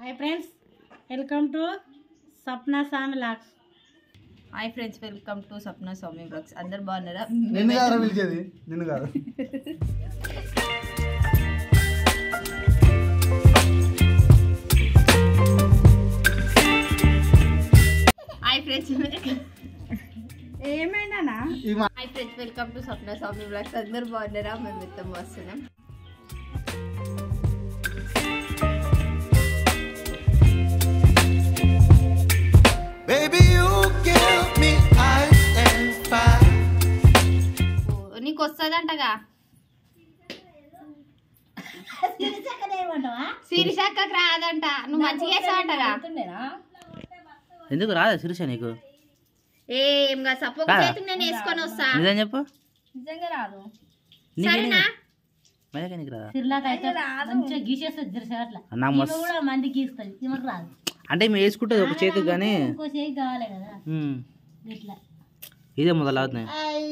Hi friends welcome to Sapna Swami vlogs hi friends welcome to Sapna Swami vlogs అందరు బాగున్నారా నిన్ను కాదు పిలిచేది నిన్ను కాదు హాయ్ ఫ్రెండ్స్ ఏమైనా ఈ మా hi friends welcome to Sapna Swami vlogs అందరు బాగున్నారా మేము మొత్తం వస్తున్నాం Baby, you give me ice and fire. ఓ, నీకు వస్తుందంటగా సిరిసక్కకు రాదంట నువ్వు మంచిగా చేస్తావంటగా ఎందుకు రాదా శిరీష నీకు ఏం గా సపోక రాదా? చేతికి నేను వేసుకొని వస్తా నిజం చెప్పు నిజంగా రాదు నీకు సరేనా మళ్ళీ నీకు రాదా సిర్లాకి అయితే మంచిగా గీసేస్తుంది తెలిసే అట్లా నాకు ఈమె మస్తు కూడా మంది గీస్తుంది ఈమెకు రాదు అంటే మేము వేసుకుంటుంది ఒక చేతికి కానీ ఇంకో చేయి కావాలి కదా ఉమ్, ఇట్లా ఇదే మొదలవుతున్నాయి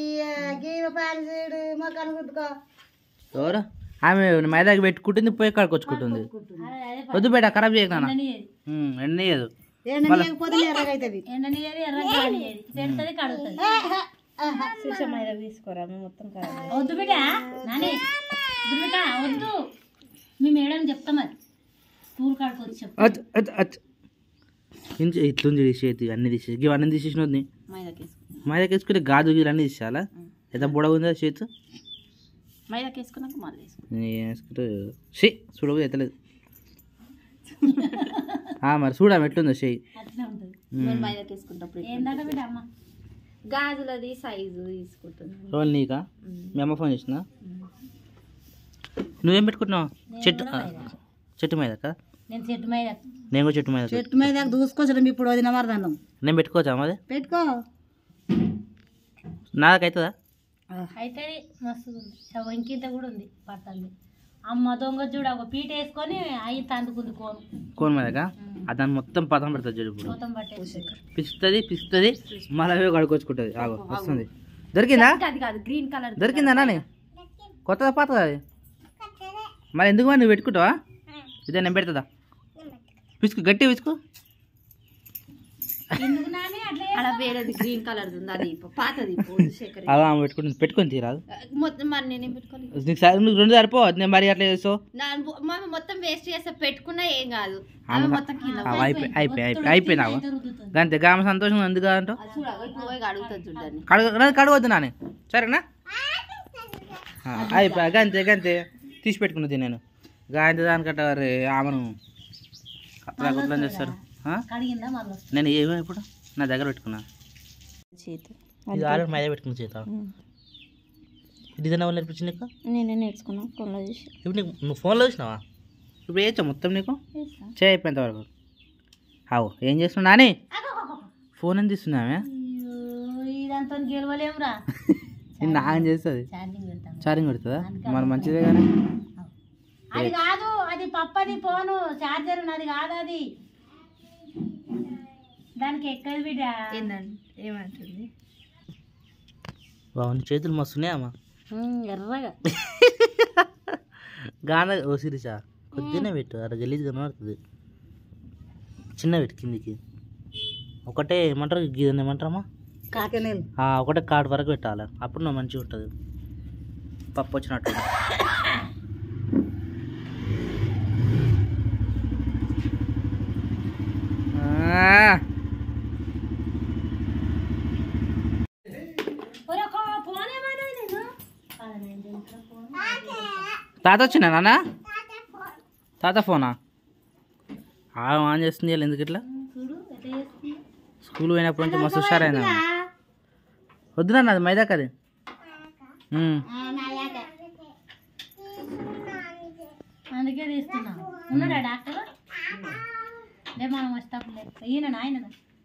ఎవరు ఆమె మైదాకి పెట్టుకుంటుంది పోయి కాడికి వచ్చుకుంటుంది వద్దు బేట ఖరాబ్ చేయకు నాన్న ఎండనియేది ఉమ్, ఎండనీయదు ఎండనియేది ఎర్రగా కానియేది పెడుతుంది కడుగుతుంది వద్దు బిడ్డ నాని వద్దు బిడ్డ వద్దు మీ మేడం చెప్తాం అది స్కూల్ కాడికి వచ్చి చెప్తాం అచ్ అచ్ అచ్ ఇంచు ఇట్లుంది తీసేది అన్ని తీసేసి ఇవి అన్నీ తీసేసిన వద్దు మైదాకి వేసుకుంటే గాజు గీలు అన్నీ తీసేయాలా ఎంత బుడగ ఉందా చేతు మైదాకి వేసుకున్నాక మళ్ళీ వేసుకో నేను వేసుకుంటే షే చూడబోదు ఎత్తలేదు ఆ, మరి చూడము ఎట్లుందో షేయి అట్లనే ఉంటుంది నేను మైదాకి వేసుకుంటప్పుడు ఏంటంట బిడ్డ అమ్మ గాజులది సైజు తీసుకుంటున్నాను రోల్ నీకా మీ అమ్మ ఫోన్ చేసిందా నువ్వేం పెట్టుకుంటున్నావు చెట్టు ఆ, చెట్టు మీద కదా నేను చెట్టు మీద నేను కూడా చెట్టు మీద చెట్టు మీద దూసుకొచ్చడం ఇప్పుడు వదిన మరదన్నం నేను పెట్టుకోవచ్చా మాది పెట్టుకో నాకైతుందా అయితే మస్తు ఉంది చవ ఇంకింత కూడా ఉంది పడుతుంది అమ్మ దొంగ చూడ ఒక పీట వేసుకొని అయి తందుకుంది కోను కోన్ మీదకా అది దాన్ని మొత్తం పదం పెడుతుంది చూడు ఇప్పుడు మొత్తం పట్టేసి పిస్తుంది పిస్తుంది మళ్ళీ కడుకొచ్చుకుంటుంది ఆగో వస్తుంది దొరికిందా అది కాదు గ్రీన్ కలర్ దొరికిందా నాని కొత్తదా పాతదా అది మరి ఎందుకు మరి నువ్వు పెట్టుకుంటావా ఇదే నేను పెడుతుందా పిసుకు గట్టి పిసుకు ఎందుకు నాని అట్లా అలా వేరేది గ్రీన్ కలర్ ఉంది అది పాతది పోదు శేఖర్ అలా ఆమె పెట్టుకుంటుంది పెట్టుకొని తీరాదు మొత్తం మరి నేనేం పెట్టుకోవాలి నీకు సరి నువ్వు రెండు సరిపో నేను మరి అట్లా చేస్తావు నా మనం మొత్తం వేస్ట్ చేస్తే పెట్టుకున్నా ఏం కాదు అవి మొత్తం కింద ఆ, అయిపోయి అయిపోయి అయిపోయి అయిపోయినావా అంతే గామ సంతోషం ఎందుకు అంటావు అది చూడ ఇప్పుడు పోయి అడుగుతుంది చూడండి కడుగు కడగవద్దు నాని సరేనా ఆ, అయిపోయా గంతే గంతే తీసి పెట్టుకున్నది నేను గాంతే దానికట్ట మరి ఆమెను అట్లా గుట్లని చేస్తారు ఆ? కడిగిందా మళ్ళీ వస్తుంది నేను ఏమో ఇప్పుడు నా దగ్గర పెట్టుకున్నా ఇది ఆల్రెడీ మైదా పెట్టుకున్న చేత ఇది తిన్నా నేర్పించింది నీకు నేనే నేర్చుకున్నా ఫోన్లో చూసి ఇప్పుడు నీకు నువ్వు ఫోన్లో చూసినావా ఇప్పుడు వేయచ్చా మొత్తం నీకు చే అయిపోయేంత వరకు అవు ఏం చేస్తున్నావు నాని ఫోన్ అని తీస్తున్నామే ఇదంతా గెలవలేమురా నేను నాగం చేస్తుంది ఛార్జింగ్ పెడతాను చార్జింగ్ పెడుతుందా మరి మంచిదే కానీ అది కాదు అది పప్పది ఫోను చార్జర్ ఉన్నది కాదు అది దానికి ఎక్కదు బిడ్డ ఏందండి ఏమంటుంది బాగుంది చేతులు మస్తున్నాయమ్మా ఎర్రగా గాన ఓ సిరిసా కొద్దిగానే పెట్టు అక్కడ గలీజ్ కనబడుతుంది చిన్న పెట్టు కిందికి ఒకటే ఏమంటారు గీదని ఏమంటారమ్మా కాకెనేలు ఆ, ఒకటే కాడు వరకు పెట్టాలి అప్పుడు నువ్వు మంచిగా ఉంటుంది పప్పు వచ్చినట్టు ఆ, ఒరొక ఫోన్ ఏమన్నా నేను కాదు, నేను ఇంట్లో ఫోన్ తాత వచ్చినా నాన్న తాత ఫోనా ఆ, ఆన్ చేస్తుంది వీళ్ళు ఎందుకు ఇట్లా చూడు ఎట్లా చేస్తుంది స్కూల్ పోయినప్పటి నుంచి మస్తు హుషారైందా వద్దునా నాది మైదాక్ అది ఉమ్. అందుకే తీస్తున్నాను ఉన్నాడా డాక్టర్ లే మనం వస్తాం ఈయన ఆయన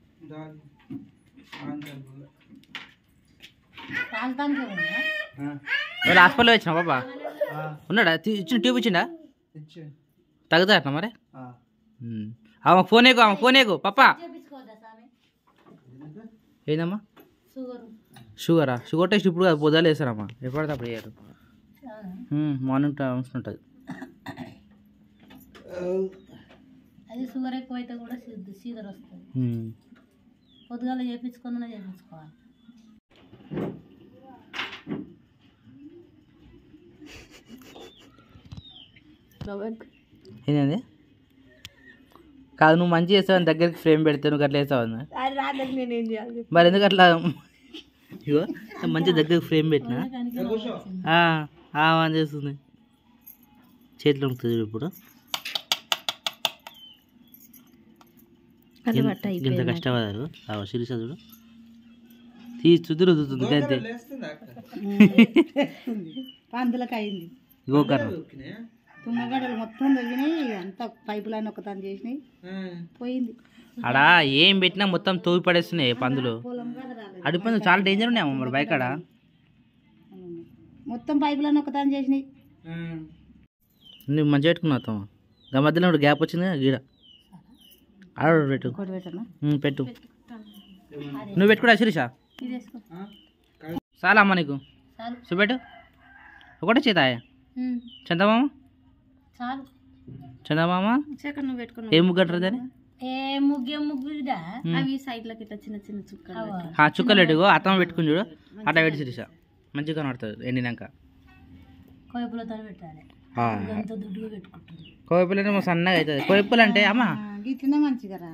రాజధానికి ఉందా వాళ్ళు హాస్పిటల్ వచ్చినా బాబా ఉన్నాడా తీ- ఇచ్చిన ట్యూబ్ ఇచ్చిండా ఇచ్చి తగ్గుతా అట్లా మరి ఆ. ఉమ్. ఆమె ఫోన్ ఏకు ఆమె ఫోన్ ఏకు పప్పా చేపించుకోవద్దా స్వామి ఏందమ్మా షుగర్ షుగరా షుగర్ టెస్ట్ ఇప్పుడు కాదు పొద్దులు వేస్తారమ్మా ఎప్పుడైతే అప్పుడు వేయరు మార్నింగ్ టైం ఉంటుంది అది షుగర్ ఎక్కువ అయితే కూడా సీ- సీదర్ వస్తుంది ఉమ్. పొద్దుగాల చేపించుకున్నా చేపించుకోవాలి ఏంటండి కాదు నువ్వు మంచి చేస్తావు దగ్గరికి ఫ్రేమ్ పెడితే నువ్వు అట్లా వేస్తావు అన్న. అది రాలేదు నేను ఏం చేయాలి మరి ఎందుకు అట్లా ఇగో మంచి దగ్గరికి ఫ్రేమ్ పెట్టినా ఆ, ఆ ఆన్ చేస్తుంది చేతిలో ఉంటుంది చూడు ఇప్పుడు అలవాటు ఇంత అయిపోయింది కష్టపడారు ఆ శిరీష చూడు తీసి చుదురు రుద్దుతుంది అంతే పందులకు అయింది ఇగో కర్ర తుమ్మగడలు మొత్తం తగ్గినాయి అంతా పైపు లైన్ ఒకతాను చేసినాయి పోయింది ఆడ ఏం పెట్టినా మొత్తం తోవి పడేస్తున్నాయి పందులు పొలం కాడ రాలేదు అడుగు పందులు చాలా డేంజర్ ఉన్నాయి మరి బైక్ ఆడ మొత్తం పైపు లైన్ ఒకతాను చేసినాయి నువ్వు మంచిగా పెట్టుకున్నావు అత్తమ్మ గా మధ్యలో ఒకటి గ్యాప్ వచ్చింది కదా, గీడ ఆడ పెట్టు ఒకటి పెట్టనా ఉమ్, పెట్టు నువ్వు పెట్టుకోడా శిరీష ఇది వేసుకో చాలా అమ్మ నీకు చాలు చూపెట్టు ఒకటే చేతాయ ఉమ్, చందమామ చాలు చందమామ చక్కర నువ్వు పెట్టుకున్నావు ఏం ముగ్గంటారు దాన్ని ఏ ముగ్గు ఏ ముగ్గుడా అవి సైడ్ లకి ఇట్లా చిన్న చిన్న చుక్కలు అవ్వ. ఆ చుక్కలు పెట్టుకో అత్తమ్మ పెట్టుకుని చూడు అట్లా పెట్టి శిరీష మంచిగా కనబడుతుంది ఎండినాక కోయపులతో పెట్టాలి ఆ. ఎంత దుడ్డుగా పెట్టుకుంటుంది కోయపులు అంటే సన్నగా అవుతుంది కోయపులు అంటే అమ్మ గిట్లనే మంచిగా రా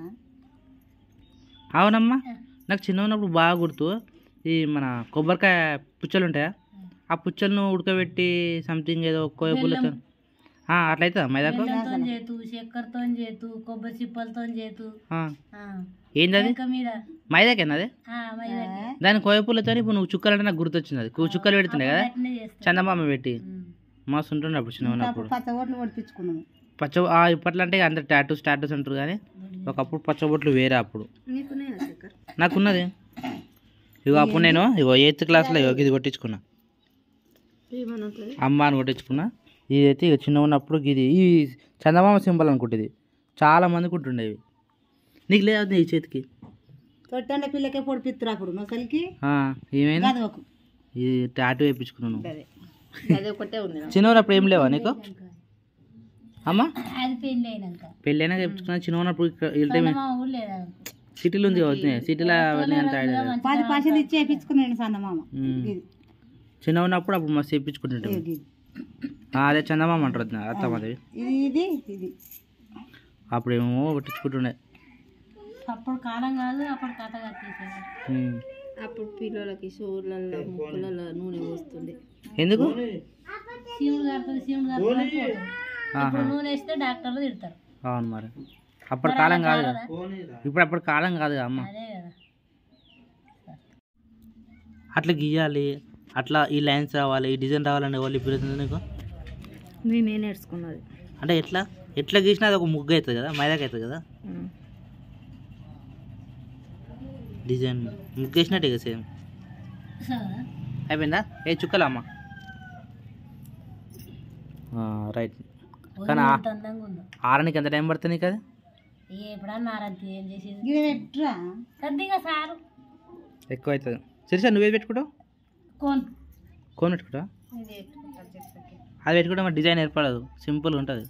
అవునమ్మా నాకు చిన్న ఉన్నప్పుడు బాగా గుర్తు ఈ మన కొబ్బరికాయ పుచ్చలు ఉంటాయా ఆ పుచ్చలను ఉడకబెట్టి సంథింగ్ ఏదో కోయపులతో అట్లా అవుతుందా మైదాకు బెల్లంతో చేతు చక్కెరతో చేతు కొబ్బరి చిప్పలతో చేతు ఆ. ఆ, ఏంది అది ఇంకా మీద మైదాకేనా అది ఆ, మైదాకి. దాని కోయపులతో ఇప్పుడు నువ్వు చుక్కలు అంటే నాకు గుర్తొచ్చింది అది కు- చుక్కలు పెడుతుండే కదా అట్నే చేస్తాం చందమామ పెట్టి ఉమ్. మస్తు ఉంటుండే అప్పుడు చిన్న ఉన్నప్పుడు పచ్చ ఓట్లు పొడిపించుకున్నాము పచ్చ ఆ ఇప్పట్లో అంటే అంత టాటూస్ టాటూస్ అంటారు కానీ ఒకప్పుడు పచ్చబొట్లు వేరే అప్పుడు నీకున్నాయా చక్కర నాకున్నది ఇగో అప్పుడు నేను ఇగో ఎయిత్ క్లాస్లో ఇగో ఇది కొట్టించుకున్నా ఏమనుంటుంది అమ్మ అని కొట్టించుకున్నా ఇది అయితే ఇక చిన్న ఉన్నప్పుడు ఇది ఈ చందమామ సింబల్ అనుకుంటుంది చాలా మందికి ఉంటుండేవి నీకు లేదు ఈ చేతికి తొట్టండ పిల్లకే పొడిపిస్తారు అప్పుడు నొసలికి ఆ, ఏమైంది గదవకు ఇది టాటూ వేయించుకున్నాను అదే ఒకటే ఉంది నాకు. చిన్న ఉన్నప్పుడు ఏం లేవా నీకు అమ్మా అది పెళ్ళి అయినాక పెళ్ళైనా చేయించుకున్నా చిన్న ఉన్నప్పుడు ఇక్కడ ఈ టైం మా ఊరు లేదా సిటీలో ఉంది అవుతుంది సిటీలో అవన్నీ అంత ఐడియా లేదు. పది పైసలు ఇచ్చి వేయించుకున్నాడు చందమామ ఉమ్. ఇది చిన్న ఉన్నప్పుడు అప్పుడు మస్తు వేయించుకుంటుంటాం ఇది అదే చందమామ అంటారు అది అత్తమ్మదేవి ఇది ఇది ఇది అప్పుడు ఏమో కొట్టించుకుంటుండే అప్పుడు కాలం కాదు అప్పుడు కథ కట్టేసేది ఉమ్. అప్పుడు పిల్లలకి షోర్లలో ముక్కులలో నూనె పోస్తుండే ఎందుకు శివుడు కడుతుంది శివుడు కడుతుంది పోతుంది. ఆహా ఇప్పుడు నూనె వేస్తే డాక్టర్లు తిడతారు అవును మరి అప్పుడు కాలం కాదు కదా ఇప్పుడు అప్పుడు కాలం కాదు కదా అమ్మ అదే కదా అట్లా గీయాలి అట్లా ఈ లైన్స్ రావాలి ఈ డిజైన్ రావాలని ఎవరు ఇప్పుడు నీకు మేమే నేర్చుకున్నది అంటే ఎట్లా ఎట్లా గీసినా అది ఒక ముగ్గు అవుతుంది కదా మైదాకి అవుతుంది కదా డిజైన్ ముగ్గు వేసినట్టే కదా సేమ్ సరే. అయిపోయిందా ఏ చుక్కలా అమ్మ రైట్ కానీ ఆ- ఎంత అందంగా ఉందో ఆరనికి ఎంత టైం పడుతుంది నీకు అది ఏ ఎప్పుడన్నా నారంతి ఏం చేసేది ఇది పెట్టురా కొద్దిగా సారు ఎక్కువ అవుతుంది సరే నువ్వే పెట్టుకుంటావు కోన్ కోన్ పెట్టుకుంటావా అది పెట్టుకుంటే మరి డిజైన్ ఏర్పడదు సింపుల్గా ఉంటుంది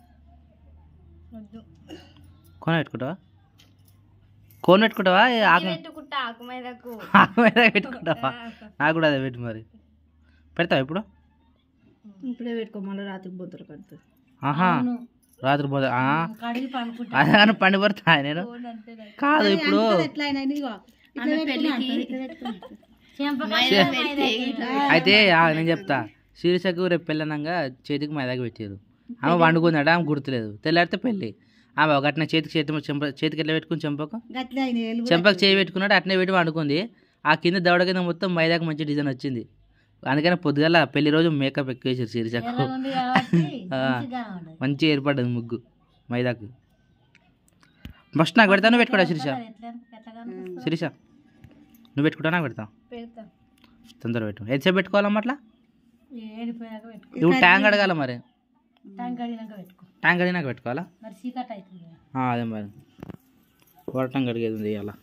కోన్ పెట్టుకుంటావా కోన్ పెట్టుకుంటావా ఏ ఆకు పెట్టుకుంటా ఆకు మీదకు ఆకు మీద పెట్టుకుంటావా నాకు కూడా అదే పెట్టు మరి పెడతావా ఇప్పుడు ఇప్పుడే పెట్టుకో మళ్ళీ రాత్రి బొద్దులు కడుతుంది ఆహా రాత్రి పోదా ఆ, కడిగి పండుకుంటా అదే కానీ పండి పడతా నేను కాదు ఇప్పుడు ఎట్లా అయినా ఇదిగో ఆమె పెళ్ళికి చెంపకాయ అయితే ఆ, నేను చెప్తా శీర్షకు రేపు పెళ్ళనంగా చేతికి మైదాకి పెట్టారు ఆమె వండుకుందట ఆమె గుర్తులేదు తెల్లారితే పెళ్ళి ఆమె ఒక అట్నే చేతికి చేతి చెంప చేతికి ఎట్లా పెట్టుకుని చెంపకు గట్ల అయిన ఎలుగు చెంపకు చేయి పెట్టుకున్నాడు అట్నే పెట్టి వండుకుంది ఆ కింద దవడ కింద మొత్తం మైదాకు మంచి డిజైన్ వచ్చింది అందుకని పొద్దుగల పెళ్లి రోజు మేకప్ ఎక్కువ వేసారు శీర్షకు ఉంది కాబట్టి ఆ. మంచిగా ఉండదు మంచిగా ఏర్పడ్డది ముగ్గు మైదాకు ఫస్ట్ నాకు పెడతా నువ్వు పెట్టుకోడా శిరీష ఎట్లా ఎట్లా కనిపిస్తుంది? శిరీష నువ్వు పెట్టుకుంటా నాకు పెడతా పెడతా తొందర పెట్టు ఎంతసేపు పెట్టుకోవాలమ్మ అట్లా ఏడిపోయాక పెట్టుకో నువ్వు ట్యాంక్ అడగాల మరి టైం కడిగినాక పెట్టుకో ట్యాంక్ అడిగినాక పెట్టుకోవాలా మరి చీకట్ అవుతుంది కదా. ఆ, అదే మరి వరటం కడిగేది ఉంది ఇవాళ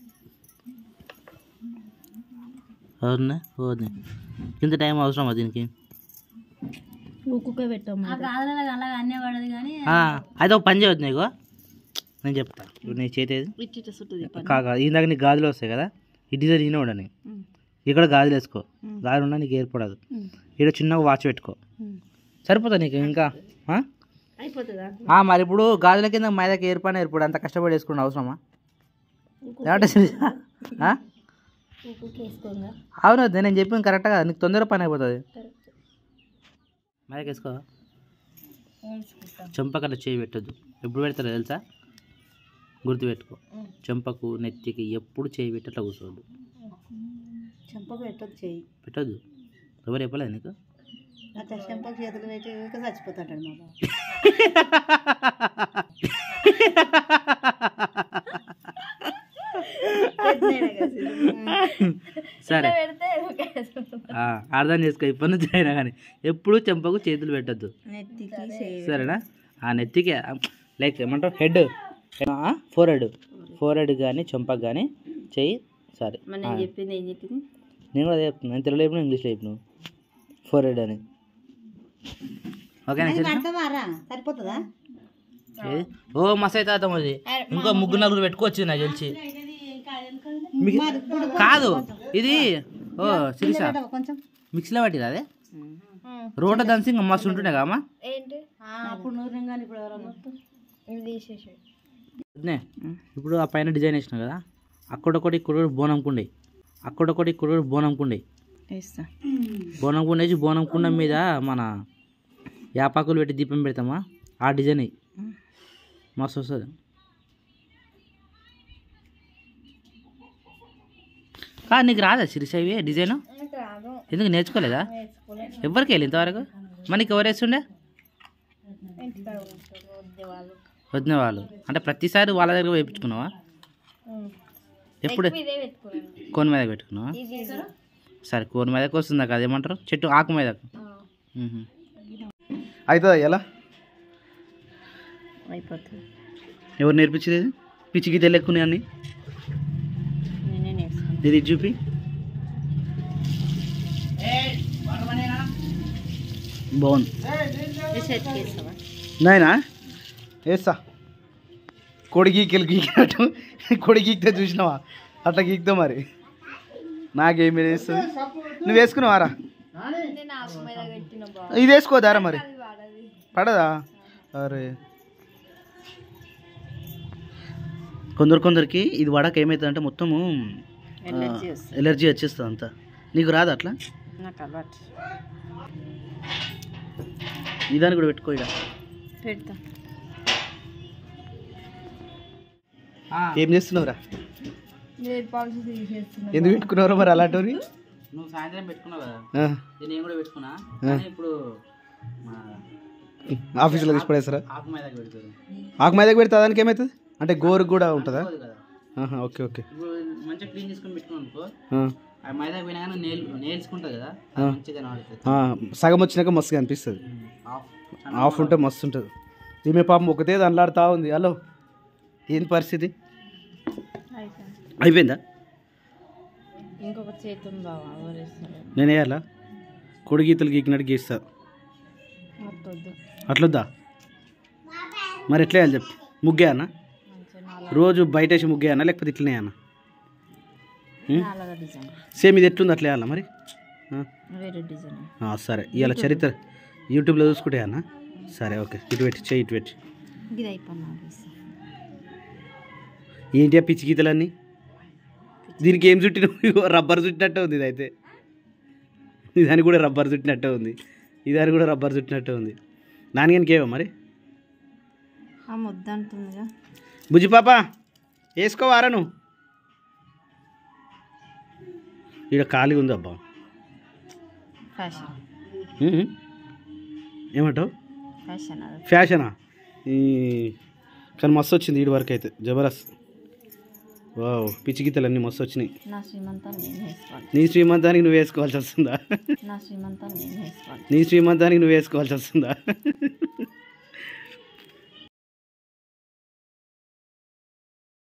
అవునా పోదు ఇంత టైం అవసరమా దీనికి ఉక్కుకే పెట్టాము ఆ గాజులలో అలాగ అన్నీ పడదు కానీ ఆ, అయితే ఒక పని చేయవద్దు నీకు నేను చెప్తా ఇప్పుడు నీ చేతి ఏది ఇచ్చిట సుట్టుది కాక ఇందాక నీకు గాజులు వస్తాయి కదా ఈ డిజైన్ ఈయన ఉండని ఇక్కడ గాజులు వేసుకో గాజులు ఉన్నా నీకు ఏర్పడదు ఇక్కడ చిన్నగా వాచ్ పెట్టుకో సరిపోతా నీకు ఇంకా ఆ? అయిపోతుందా ఆ, మరి ఇప్పుడు గాజుల కింద మైదాకి ఏర్పడిన ఏర్పడు అంత కష్టపడి వేసుకున్న అవసరమా ఏమంటే శిరీష? ఆ? అవును వద్దు, నేను చెప్పింది కరెక్ట్గా నీకు తొందరగా పని అయిపోతుంది మైదాకి వేసుకో చెంపకట్ల చేయి పెట్టొద్దు ఎప్పుడు పెడతారో తెలుసా గుర్తుపెట్టుకో చెంపకు నెత్తికి ఎప్పుడు చేయి పెట్టి అట్లా కూర్చోవద్దు చెంపకు పెట్టొద్దు చెయ్యి పెట్టొద్దు ఎవరు చెప్పలేదు నీకు అట్లా చెంపకు చేతులు పెట్టి ఊరికే చచ్చిపోతాడు మా బాబు సరే ఆ, అర్థం చేసుకో ఇప్పటి నుంచి అయినా కానీ ఎప్పుడు చెంపకు చేతులు పెట్టొద్దు నెత్తికి చేయి సరేనా ఆ నెత్తికి లైక్ ఏమంటారు head forehead forehead కానీ చెంపకు కానీ చెయ్యి సరే మరి నేను చెప్పింది ఏం చెప్పింది నేను కూడా అదే చెప్తున్నాను నేను తెలుగులో చెప్పిన ఇంగ్లీష్లో చెప్పిన ఫోర్ హెడ్ అని ఓకేనా సరే పడతావారా సరిపోతుందా ఏది? ఓ మస్తు అవుతుంది మరి ఇంకో ముగ్గురు నలుగురు పెట్టుకోవచ్చు నాకు తెలిసి మిగి- కాదు ఇది ఓ శిరీష కొంచెం మిక్సీలో పట్టిది అదే రోట దంచి ఇంకా మస్తు ఉంటుండే కామా ఏంటి అప్పుడు నూనె కానీ ఇప్పుడు ఎవరన్నా ఇది తీసేసి వదినే, ఇప్పుడు ఆ పైన డిజైన్ వేసిన కదా అక్కడొకటి ఇక్కడ బోనం కుండే అక్కడొకటి ఇక్కడ బోనం కుండే వేస్తా బోనం కుండ వేసి బోనం కుండ మీద మన యాపాకులు పెట్టి దీపం పెడతామా ఆ డిజైన్ అయ్యి మస్తు వస్తుంది కాదు నీకు రాదా శిరీష ఇవి డిజైన్ ఎందుకు నేర్చుకోలేదా ఎవరికి వెళ్ళి ఇంతవరకు మనకి ఎవరు వేస్తుండే వదిన వాళ్ళు అంటే ప్రతిసారి వాళ్ళ దగ్గర వేయించుకున్నావా ఎప్పుడు ఇదే పెట్టుకున్నాను కోన్ మీదకి పెట్టుకున్నావా సరే కోన్ మీదకి వస్తుందా కదా ఏమంటారు చెట్టు ఆకు మీదకు మ్మ్. అవుతుందా ఎలా అయిపోతుంది ఎవరు నేర్పించేది పిచ్చి గీతలు ఎక్కువ అన్ని నేనే నేర్చుకున్నాను ఇది చూపి బాగుంది చేతికి వేస్తావా నాయనా వేస్తా కొడి గీకెలు గీకినట్టు కొడి గీకితే చూసినావా అట్లా గీకుతావు మరి నాకేం వేస్తుంది నువ్వు వేసుకున్నావారా నేను ఆకు మీద పెట్టిన బా ఇది వేసుకోదారా మరి పడదా అరే కొందరు కొందరికి ఇది వడక ఏమవుతుందంటే మొత్తము ఎలర్జీ వస్తుంది ఎలర్జీ వచ్చేస్తుంది అంతా నీకు రాదు అట్లా నాకు అలవాటు ఇదాన్ని కూడా పెట్టుకో ఇక పెడతా ఏం చేస్తున్నావురా నేను పాలసీ తీసేస్తున్నా ఎందుకు పెట్టుకున్నావు మరి అలాంటివి నువ్వు సాయంత్రం పెట్టుకున్నావు కదా ఆ, ఇది నేను కూడా పెట్టుకున్నా కానీ ఇప్పుడు మా ఆఫీసులో తీసి పడేస్తారా ఆకు మీదకి పెడతారు ఆకు మీదకి పెడితే దానికి ఏమవుతుంది అంటే గోరు కూడా ఉంటుందా పోదు కదా ఆహా, ఓకే ఓకే ఇప్పుడు మంచిగా క్లీన్ చేసుకొని పెట్టుకున్నాను అనుకో ఆ, ఆ మైదాకి పోయినా కానీ నేల్ నేల్చుకుంటుంది కదా ఆ. మంచిగా కనబడుతుంది ఆ, సగం వచ్చినాక మస్తుగా అనిపిస్తుంది ఆఫ్ ఆఫ్ ఉంటే మస్తు ఉంటుంది ఈమె పాపం ఒకటే దండలాడుతూ ఉంది హలో ఏం పరిస్థితి అయిపోయిందా ఇంకొక చేతి ఉంది బావా ఎవరేస్తారు నేను వేయాలా కొడి గీతలు గీకినట్టు గీస్తా వద్దు అట్లొద్దా మరి ఎట్లా వేయాలి చెప్పు ముగ్గేయన్నా రోజు బయట వేసి ముగ్గేయన్నా లేకపోతే ఇట్లనే అన్న అలాగా డిజైన్ సేమ్ ఇది ఎట్లుంది అట్లా వేయాలా మరి ఆ? వేరే డిజైన్ ఆ, సరే ఇవాళ చరిత్ర యూట్యూబ్లో చూసుకుంటే అన్న సరే ఓకే ఇటు పెట్టి చేయి ఇటు పెట్టి ఇది అయిపోయినా ఏంటి ఆ పిచ్చి గీతలన్నీ దీనికి ఏం చుట్టిన రబ్బర్ చుట్టినట్టే ఉంది ఇది అయితే ఇదాని కూడా రబ్బర్ చుట్టినట్టే ఉంది ఇదాని కూడా రబ్బర్ చుట్టినట్టే ఉంది నాన్నగానికి ఏవో మరి ఆ ముద్ద అంటుందిగా బుజ్జి పాప వేసుకోవారా నువ్వు ఇక్కడ ఖాళీగా ఉంది అబ్బా ఫ్యాషన్ ఉహు. ఏమంటావు ఫ్యాషన్ అది ఫ్యాషనా ఈ కానీ మస్తు వచ్చింది వీడి వరకు అయితే జబరదస్త్ వావ్ పిచ్చి గీతలు అన్నీ మస్తు వచ్చినాయి నా శ్రీమంతాన్ని నేను వేసుకోవాలి నీ శ్రీమంతానికి నువ్వు వేసుకోవాల్సి వస్తుందా నా శ్రీమంతాన్ని నేను వేసుకోవాలి నీ శ్రీమంతానికి నువ్వు వేసుకోవాల్సి వస్తుందా